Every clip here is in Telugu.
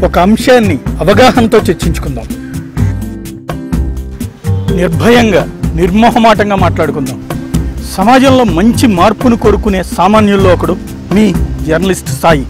ఒక అంశాన్ని అవగాహనతో చర్చించుకుందాం నిర్భయంగా నిర్మోహమాటంగా మాట్లాడుకుందాం సమాజంలో మంచి మార్పును కోరుకునే సామాన్యుల్లో ఒకడు మీ journalist Sai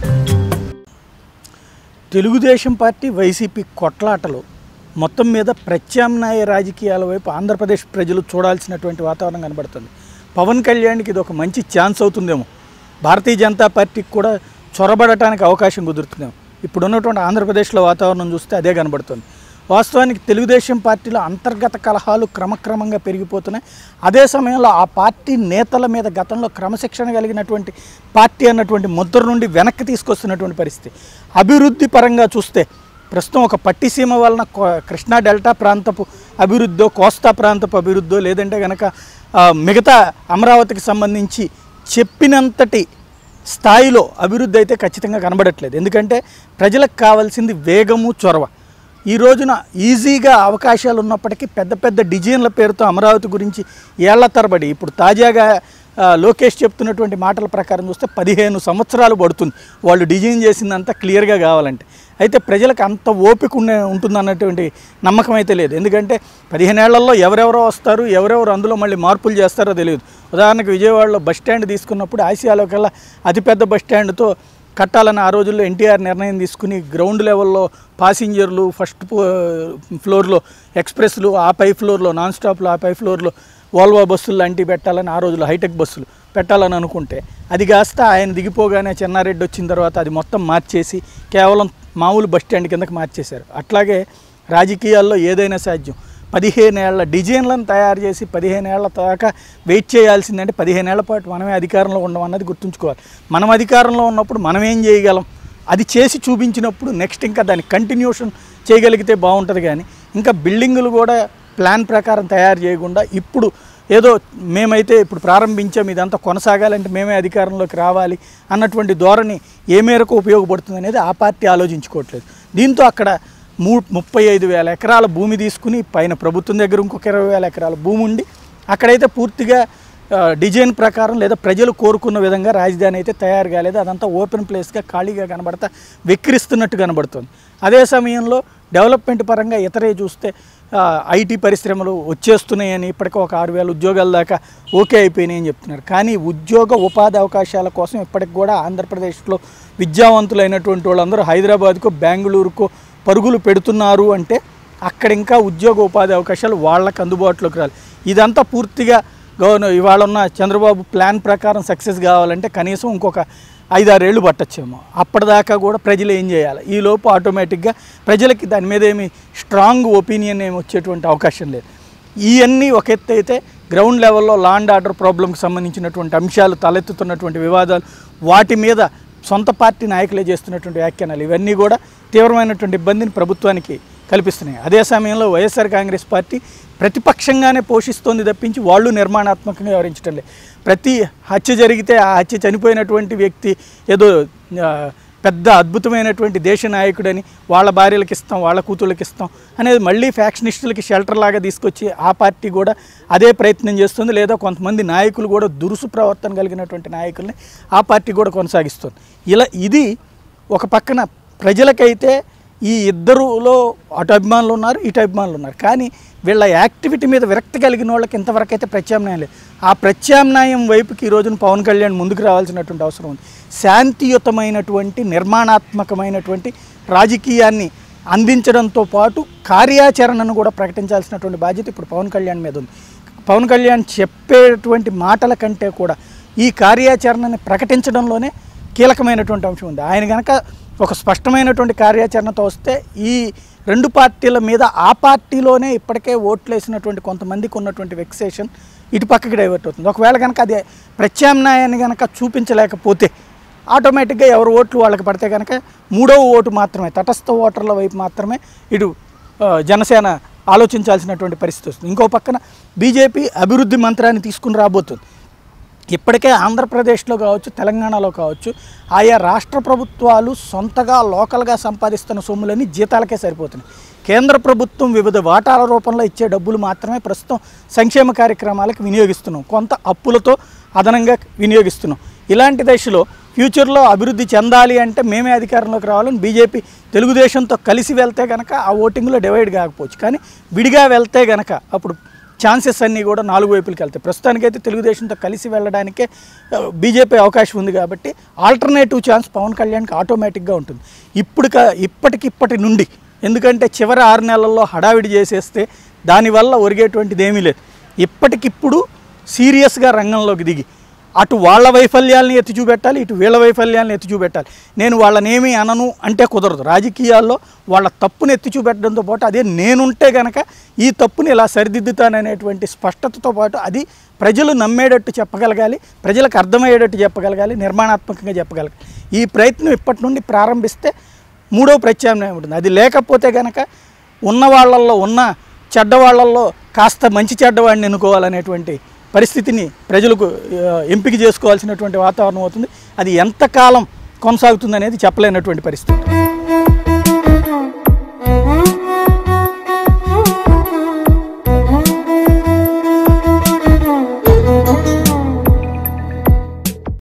Telugu Desam party YCP కొట్లాటలు మొత్తం మీద ప్రత్యామ్నాయ రాజకీయాల వైపు ఆంధ్రప్రదేశ్ ప్రజలు చూడాల్సినటువంటి వాతావరణం కనబడుతుంది పవన్ కళ్యాణ్కి ఇది ఒక మంచి ఛాన్స్ అవుతుందేమో భారతీయ జనతా పార్టీకి కూడా చొరబడటానికి అవకాశం కుదురుతుందేమో ఇప్పుడు ఉన్నటువంటి ఆంధ్రప్రదేశ్లో వాతావరణం చూస్తే అదే కనబడుతుంది వాస్తవానికి తెలుగుదేశం పార్టీలో అంతర్గత కలహాలు క్రమక్రమంగా పెరిగిపోతున్నాయి అదే సమయంలో ఆ పార్టీ నేతల మీద గతంలో క్రమశిక్షణ కలిగినటువంటి పార్టీ అన్నటువంటి ముద్ర నుండి వెనక్కి తీసుకొస్తున్నటువంటి పరిస్థితి అభివృద్ధి పరంగా చూస్తే ప్రస్తుతం ఒక పట్టిసీమ వలన కో- కృష్ణా డెల్టా ప్రాంతపు అభివృద్ధో కోస్తా ప్రాంతపు అభివృద్ధో లేదంటే కనుక ఆ, మిగతా అమరావతికి సంబంధించి చెప్పినంతటి స్థాయిలో అభివృద్ధి అయితే ఖచ్చితంగా కనబడట్లేదు ఎందుకంటే ప్రజలకు కావాల్సింది వేగము చొరవ ఈ రోజున ఈజీగా అవకాశాలు ఉన్నప్పటికీ పెద్ద పెద్ద డిజైన్ల పేరుతో అమరావతి గురించి ఏళ్ల తరబడి ఇప్పుడు తాజాగా ఆ, లోకేష్ చెప్తున్నటువంటి మాటల ప్రకారం చూస్తే పదిహేను సంవత్సరాలు పడుతుంది వాళ్ళు డిజైన్ చేసిందంతా క్లియర్గా కావాలంటే అయితే ప్రజలకు అంత ఓపిక ఉండే ఉంటుందన్నటువంటి నమ్మకం అయితే లేదు ఎందుకంటే పదిహేనేళ్లలో ఎవరెవరో వస్తారు ఎవరెవరు అందులో మళ్ళీ మార్పులు చేస్తారో తెలియదు ఉదాహరణకు విజయవాడలో బస్ స్టాండ్ తీసుకున్నప్పుడు ఆసియాలో కల్లా అతిపెద్ద బస్ స్టాండ్తో కట్టాలని ఆ రోజుల్లో ఎన్టీఆర్ నిర్ణయం తీసుకుని గ్రౌండ్ లెవెల్లో పాసింజర్లు ఫస్ట్ ఫ్లోర్లో ఎక్స్ప్రెస్లు ఆ పై ఫ్లోర్లో నాన్ స్టాప్లు ఆ పై ఫ్లోర్లో వాల్వో బస్సులు లాంటివి పెట్టాలని ఆ రోజుల్లో హైటెక్ బస్సులు పెట్టాలని అనుకుంటే అది కాస్త ఆయన దిగిపోగానే చెన్నారెడ్డి వచ్చిన తర్వాత అది మొత్తం మార్చేసి కేవలం మామూలు బస్ స్టాండ్ కిందకి మార్చేశారు అట్లాగే రాజకీయాల్లో ఏదైనా సాధ్యం పదిహేనేళ్ల డిజైన్లను తయారు చేసి పదిహేనేళ్ల దాకా వెయిట్ చేయాల్సిందంటే పదిహేనేళ్ల పాటు మనమే అధికారంలో ఉండడం అన్నది గుర్తుంచుకోవాలి మనం అధికారంలో ఉన్నప్పుడు మనం ఏం చేయగలం అది చేసి చూపించినప్పుడు నెక్స్ట్ ఇంకా దాని కంటిన్యూషన్ చేయగలిగితే బాగుంటుంది కానీ ఇంకా బిల్డింగులు కూడా ప్లాన్ ప్రకారం తయారు చేయకుండా ఇప్పుడు ఏదో మేమైతే ఇప్పుడు ప్రారంభించాం ఇదంతా కొనసాగాలంటే మేమే అధికారంలోకి రావాలి అన్నటువంటి ధోరణి ఏ మేరకు ఉపయోగపడుతుంది అనేది ఆ పార్టీ ఆలోచించుకోవట్లేదు దీంతో అక్కడ మూ ముప్పై ఐదు వేల ఎకరాల భూమి తీసుకుని పైన ప్రభుత్వం దగ్గర ఇంకొక ఇరవై వేల ఎకరాల భూమి ఉండి అక్కడైతే పూర్తిగా ఆ, డిజైన్ ప్రకారం లేదా ప్రజలు కోరుకున్న విధంగా రాజధాని అయితే తయారు కాలేదు అదంతా ఓపెన్ ప్లేస్గా ఖాళీగా కనబడతా వెక్కిరిస్తున్నట్టు కనబడుతుంది అదే సమయంలో డెవలప్మెంట్ పరంగా ఇతరే చూస్తే ఐటీ పరిశ్రమలు వచ్చేస్తున్నాయని ఇప్పటికీ ఒక ఆరు వేల ఉద్యోగాల దాకా ఓకే అయిపోయినాయి అని చెప్తున్నారు కానీ ఉద్యోగ ఉపాధి అవకాశాల కోసం ఇప్పటికి కూడా ఆంధ్రప్రదేశ్లో విద్యావంతులైనటువంటి వాళ్ళందరూ హైదరాబాద్కో బెంగళూరుకో పరుగులు పెడుతున్నారు అంటే అక్కడ ఇంకా ఉద్యోగ ఉపాధి అవకాశాలు వాళ్ళకి అందుబాటులోకి రాలి ఇదంతా పూర్తిగా గవర్నర్ ఇవాళ ఉన్న చంద్రబాబు ప్లాన్ ప్రకారం సక్సెస్ కావాలంటే కనీసం ఇంకొక ఐదారేళ్ళు పట్టచ్చేమో అప్పటిదాకా కూడా ప్రజలు ఏం చేయాలి ఈ లోపు ఆటోమేటిక్గా ప్రజలకి దాని మీద ఏమి స్ట్రాంగ్ ఒపీనియన్ ఏమి వచ్చేటువంటి అవకాశం లేదు ఇవన్నీ ఒక ఎత్తు అయితే గ్రౌండ్ లెవెల్లో లా అండ్ ఆర్డర్ ప్రాబ్లంకి సంబంధించినటువంటి అంశాలు తలెత్తుతున్నటువంటి వివాదాలు వాటి మీద సొంత పార్టీ నాయకులే చేస్తున్నటువంటి వ్యాఖ్యానాలు ఇవన్నీ కూడా తీవ్రమైనటువంటి ఇబ్బందిని ప్రభుత్వానికి కల్పిస్తున్నాయి అదే సమయంలో వైఎస్ఆర్ కాంగ్రెస్ పార్టీ ప్రతిపక్షంగానే పోషిస్తోంది తప్పించి వాళ్ళు నిర్మాణాత్మకంగా వ్యవహరించడం లేదు ప్రతి హత్య జరిగితే ఆ హత్య చనిపోయినటువంటి వ్యక్తి ఏదో ఆ, పెద్ద అద్భుతమైనటువంటి దేశ నాయకుడని వాళ్ళ భార్యలకు ఇస్తాం వాళ్ళ కూతుళ్ళకి ఇస్తాం అనేది మళ్ళీ ఫ్యాక్షనిస్టులకి షెల్టర్ లాగా తీసుకొచ్చి ఆ పార్టీ కూడా అదే ప్రయత్నం చేస్తుంది లేదా కొంతమంది నాయకులు కూడా దురుసు ప్రవర్తన కలిగినటువంటి నాయకుల్ని ఆ పార్టీ కూడా కొనసాగిస్తుంది ఇలా ఇది ఒక పక్కన ప్రజలకైతే ఈ ఇద్దరులో అటు అభిమానులు ఉన్నారు ఇటు అభిమానులు ఉన్నారు కానీ వీళ్ళ యాక్టివిటీ మీద విరక్తి కలిగిన వాళ్ళకి ఇంతవరకు అయితే ప్రత్యామ్నాయం లేదు ఆ ప్రత్యామ్నాయం వైపుకి ఈ రోజున పవన్ కళ్యాణ్ ముందుకు రావాల్సినటువంటి అవసరం ఉంది శాంతియుతమైనటువంటి నిర్మాణాత్మకమైనటువంటి రాజకీయాన్ని అందించడంతో పాటు కార్యాచరణను కూడా ప్రకటించాల్సినటువంటి బాధ్యత ఇప్పుడు పవన్ కళ్యాణ్ మీద ఉంది పవన్ కళ్యాణ్ చెప్పేటువంటి మాటల కంటే కూడా ఈ కార్యాచరణని ప్రకటించడంలోనే కీలకమైనటువంటి అంశం ఉంది ఆయన కనుక ఒక స్పష్టమైనటువంటి కార్యాచరణతో వస్తే ఈ రెండు పార్టీల మీద ఆ పార్టీలోనే ఇప్పటికే ఓట్లు వేసినటువంటి కొంతమందికి ఉన్నటువంటి వెక్సేషన్ ఇటు పక్కకి డైవర్ట్ అవుతుంది ఒకవేళ కనుక అది ప్రత్యామ్నాయాన్ని కనుక చూపించలేకపోతే ఆటోమేటిక్గా ఎవరు ఓట్లు వాళ్ళకి పడితే కనుక మూడవ ఓటు మాత్రమే తటస్థ ఓటర్ల వైపు మాత్రమే ఇటు ఆ, జనసేన ఆలోచించాల్సినటువంటి పరిస్థితి వస్తుంది ఇంకో పక్కన బీజేపీ అభివృద్ధి మంత్రాన్ని తీసుకుని రాబోతుంది ఇప్పటికే ఆంధ్రప్రదేశ్లో కావచ్చు తెలంగాణలో కావచ్చు ఆయా రాష్ట్ర ప్రభుత్వాలు సొంతగా లోకల్గా సంపాదిస్తున్న సొమ్ములన్నీ జీతాలకే సరిపోతున్నాయి కేంద్ర ప్రభుత్వం వివిధ వాటాల రూపంలో ఇచ్చే డబ్బులు మాత్రమే ప్రస్తుతం సంక్షేమ కార్యక్రమాలకు వినియోగిస్తున్నాం కొంత అప్పులతో అదనంగా వినియోగిస్తున్నాం ఇలాంటి దశలో ఫ్యూచర్లో అభివృద్ధి చెందాలి అంటే మేమే అధికారంలోకి రావాలని బీజేపీ తెలుగుదేశంతో కలిసి వెళ్తే కనుక ఆ ఓటింగ్లో డివైడ్ కాకపోవచ్చు కానీ విడిగా వెళ్తే గనక అప్పుడు ఛాన్సెస్ అన్నీ కూడా నాలుగు వైపులకి వెళ్తాయి ప్రస్తుతానికైతే తెలుగుదేశంతో కలిసి వెళ్ళడానికే ఆ, బీజేపీ అవకాశం ఉంది కాబట్టి ఆల్టర్నేటివ్ ఛాన్స్ పవన్ కళ్యాణ్కి ఆటోమేటిక్గా ఉంటుంది ఇప్పుడు క- ఇప్పటికిప్పటి నుండి ఎందుకంటే చివరి ఆరు నెలల్లో హడావిడి చేసేస్తే దానివల్ల ఒరిగేటువంటిది ఏమీ లేదు ఇప్పటికిప్పుడు సీరియస్గా రంగంలోకి దిగి అటు వాళ్ళ వైఫల్యాలను ఎత్తి చూపెట్టాలి ఇటు వీళ్ళ వైఫల్యాలను ఎత్తి చూపెట్టాలి నేను వాళ్ళనేమి అనను అంటే కుదరదు రాజకీయాల్లో వాళ్ళ తప్పుని ఎత్తి చూపెట్టడంతో పాటు అదే నేనుంటే గనక ఈ తప్పుని ఇలా సరిదిద్దుతాననేటువంటి స్పష్టతతో పాటు అది ప్రజలు నమ్మేటట్టు చెప్పగలగాలి ప్రజలకు అర్థమయ్యేటట్టు చెప్పగలగాలి నిర్మాణాత్మకంగా చెప్పగలగాలి ఈ ప్రయత్నం ఇప్పటి నుండి ప్రారంభిస్తే మూడో ప్రత్యామ్నాయం ఉంటుంది అది లేకపోతే గనక ఉన్న వాళ్ళల్లో ఉన్న చెడ్డవాళ్ళల్లో కాస్త మంచి చెడ్డవాడిని ఎన్నుకోవాలనేటువంటి పరిస్థితిని ప్రజలకు ఆ, ఎంపిక చేసుకోవాల్సినటువంటి వాతావరణం అవుతుంది అది ఎంతకాలం కొనసాగుతుంది అనేది చెప్పలేనటువంటి పరిస్థితి